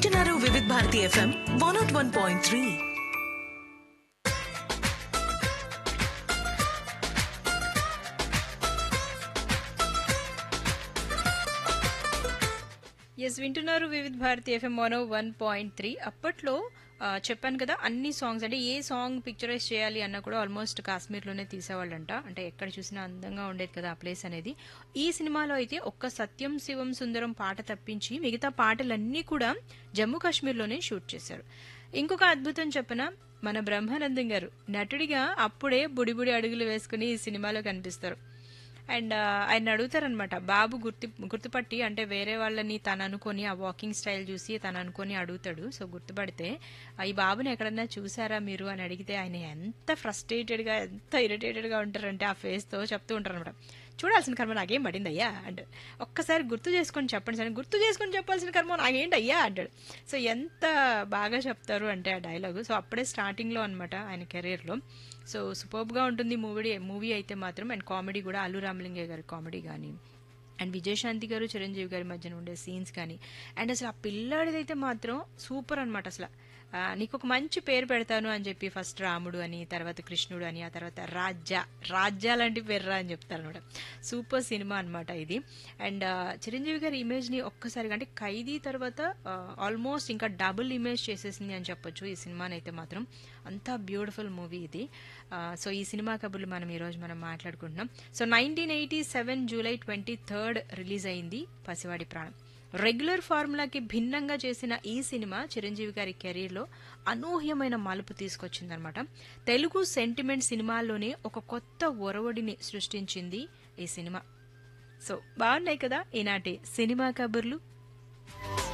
వింటున్నారు Vividh Bharati FM one nought one point three yes వింటున్నారు Vividh Bharati FM one one point three అప్పట్లో ఆ, చెప్పాను కదా అన్ని సాంగ్స్ అంటే ఏ సాంగ్ పిక్చరైజ్ చేయాలి అన్నా కూడా ఆల్మోస్ట్ కాశ్మీర్లోనే తీసేవాళ్ళంట అంటే ఎక్కడ చూసినా అందంగా ఉండేది కదా ఆ ప్లేస్ అనేది ఈ సినిమాలో అయితే ఒక్క సత్యం శివం సుందరం పాట తప్పించి మిగతా పాటలన్నీ కూడా జమ్మూ కాశ్మీర్లోనే షూట్ చేశారు ఇంకొక అద్భుతం చెప్పన మన బ్రహ్మానందం గారు నటుడిగా అప్పుడే బుడిబుడి అడుగులు వేసుకుని ఈ సినిమాలో కనిపిస్తారు అండ్ ఆయన అడుగుతారనమాట బాబు గుర్తు గుర్తుపట్టి అంటే వేరే వాళ్ళని తను అనుకొని ఆ వాకింగ్ స్టైల్ చూసి తను అనుకొని అడుగుతాడు సో గుర్తుపడితే "ఆ, ఈ బాబుని ఎక్కడన్నా చూసారా మీరు అని అడిగితే ఆయన ఎంత ఫ్రస్ట్రేటెడ్గా ఎంత ఇరిటేటెడ్గా ఉంటారంటే ఆ ఫేస్తో చెప్తూ ఉంటారనమాట చూడాల్సిన కర్మ నాకేం పడింది అయ్యా అంటాడు ఒక్కసారి గుర్తు చేసుకొని చెప్పండి సార్ గుర్తు చేసుకొని చెప్పాల్సిన కర్మ నాకేంటి అయ్యా అంటాడు సో ఎంత బాగా చెప్తారు అంటే ఆ డైలాగ్ సో అప్పుడే స్టార్టింగ్లో అనమాట ఆయన కెరీర్లో సో సూపర్బ్గా ఉంటుంది మూవీ మూవీ అయితే మాత్రం అండ్ కామెడీ కూడా అల్లు రామలింగయ్య గారి కామెడీ కానీ అండ్ విజయశాంతి గారు చిరంజీవి గారి మధ్యన ఉండే సీన్స్ కానీ అండ్ అసలు ఆ పిల్లాడిదైతే మాత్రం సూపర్ అనమాట అసలు ఆ, నీకు ఒక మంచి పేరు పెడతాను అని చెప్పి ఫస్ట్ రాముడు అని తర్వాత కృష్ణుడు అని ఆ తర్వాత రాజ్య రాజ్య లాంటి పేర్రా అని చెప్తారు అనమాట సూపర్ సినిమా అనమాట ఇది అండ్ ఆ, చిరంజీవి గారి ఇమేజ్ని ఒక్కసారిగా అంటే ఖైదీ తర్వాత ఆల్మోస్ట్ ఇంకా డబుల్ ఇమేజ్ చేసేసింది అని చెప్పొచ్చు ఈ సినిమాని అయితే మాత్రం అంతా బ్యూటిఫుల్ మూవీ ఇది ఆ, సో ఈ సినిమా కబుర్లు మనం ఈరోజు మనం మాట్లాడుకుంటున్నాం so nineteen eighty seven July twenty third release అయింది పసివాడి ప్రాణం రెగ్యులర్ ఫార్ములాకి భిన్నంగా చేసిన ఈ సినిమా చిరంజీవి గారి కెరీర్లో అనూహ్యమైన మలుపు తీసుకొచ్చిందనమాట తెలుగు సెంటిమెంట్ సినిమాల్లోనే ఒక కొత్త ఒరవడిని సృష్టించింది ఈ సినిమా సో బాగున్నాయి కదా ఈనాటి సినిమా కబుర్లు